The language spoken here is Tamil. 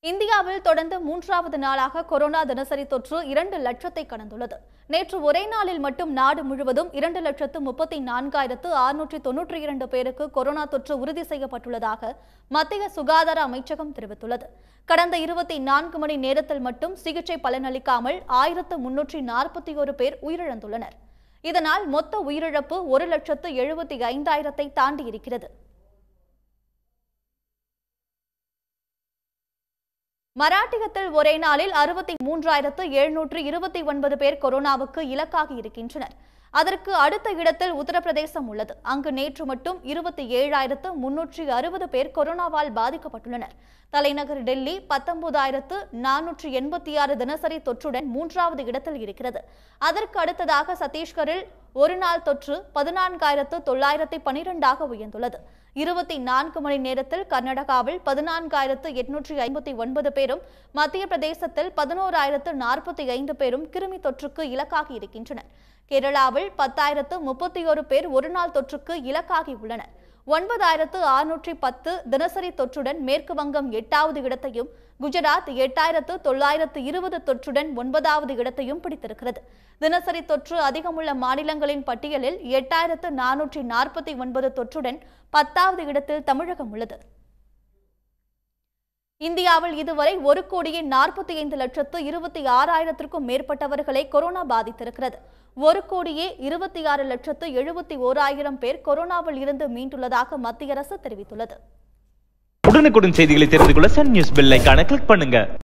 இந்தியாவில் தொடர்ந்து மூன்றாவது நாளாக கொரோனா தினசரி தொற்று இரண்டு லட்சத்தை கடந்துள்ளது நேற்று ஒரே நாளில் மட்டும் நாடு முழுவதும் இரண்டு லட்சத்து முப்பத்தி நான்காயிரத்து அறுநூற்றி தொன்னூற்றி இரண்டு பேருக்கு கொரோனா தொற்று உறுதி செய்யப்பட்டுள்ளதாக மத்திய சுகாதார அமைச்சகம் தெரிவித்துள்ளது கடந்த இருபத்தி நான்கு மணி நேரத்தில் மட்டும் சிகிச்சை பலனளிக்காமல் ஆயிரத்து முன்னூற்றி நாற்பத்தி ஒரு பேர் உயிரிழந்துள்ளனர் இதனால் மொத்த உயிரிழப்பு ஒரு லட்சத்து எழுபத்தி ஐந்தாயிரத்தை தாண்டியிருக்கிறது மராட்டியத்தில் ஒரே நாளில் அறுபத்தி மூன்றாயிரத்து எழுநூற்று இருபத்தி ஒன்பது பேர் கொரோனாவுக்கு இலக்காகி இருக்கின்றனர் அதற்கு அடுத்த இடத்தில் உத்தரப்பிரதேசம் உள்ளது அங்கு நேற்று மட்டும் இருபத்தி ஏழாயிரத்து முன்னூற்றி அறுபது பேர் கொரோனாவால் பாதிக்கப்பட்டுள்ளனர் தலைநகர் டெல்லி பத்தொன்பதாயிரத்து நானூற்று எண்பத்தி ஆறு தினசரி தொற்றுடன் மூன்றாவது இடத்தில் இருக்கிறது அதற்கு அடுத்ததாக சத்தீஸ்கரில் ஒரு நாள் தொற்று பதினான்காயிரத்து தொள்ளாயிரத்தி பனிரெண்டாக உயர்ந்துள்ளது இருபத்தி நான்கு மணி நேரத்தில் கர்நாடகாவில் பதினான்காயிரத்து எட்நூற்றி ஐம்பத்தி ஒன்பது பேரும் மத்திய பிரதேசத்தில் பதினோராயிரத்து நாற்பத்தி ஐந்து பேரும் கிருமி தொற்றுக்கு இலக்காகி இருக்கின்றனர் கேரளாவில் பத்தாயிரத்து முப்பத்தி ஒரு பேர் ஒருநாள் தொற்றுக்கு இலக்காகி உள்ளனர் ஒன்பதாயிரத்து அறுநூற்றி பத்து தினசரி தொற்றுடன் மேற்கு வங்கம் எட்டாவது இடத்தையும் குஜராத் எட்டாயிரத்து தொள்ளாயிரத்து இருபது தொற்றுடன் ஒன்பதாவது இடத்தையும் பிடித்திருக்கிறது தினசரி தொற்று அதிகமுள்ள மாநிலங்களின் பட்டியலில் எட்டாயிரத்து நானூற்றி நாற்பத்தி ஒன்பது தொற்றுடன் பத்தாவது இடத்தில் தமிழகம் உள்ளது இந்தியாவில் இதுவரை ஒரு கோடியே நாற்பத்தி ஐந்து லட்சத்து இருபத்தி ஆறாயிரத்திற்கும் மேற்பட்டவர்களை கொரோனா பாதித்திருக்கிறது ஒரு கோடியே இருபத்தி ஆறு லட்சத்து எழுபத்தி ஓராயிரம் பேர் கொரோனாவில் இருந்து மீண்டுள்ளதாக மத்திய அரசு தெரிவித்துள்ளது உடனுக்குடன் செய்திகளை தெரிந்து கொள்ள சன் நியூஸ் பெல் ஐகானை கிளிக் பண்ணுங்க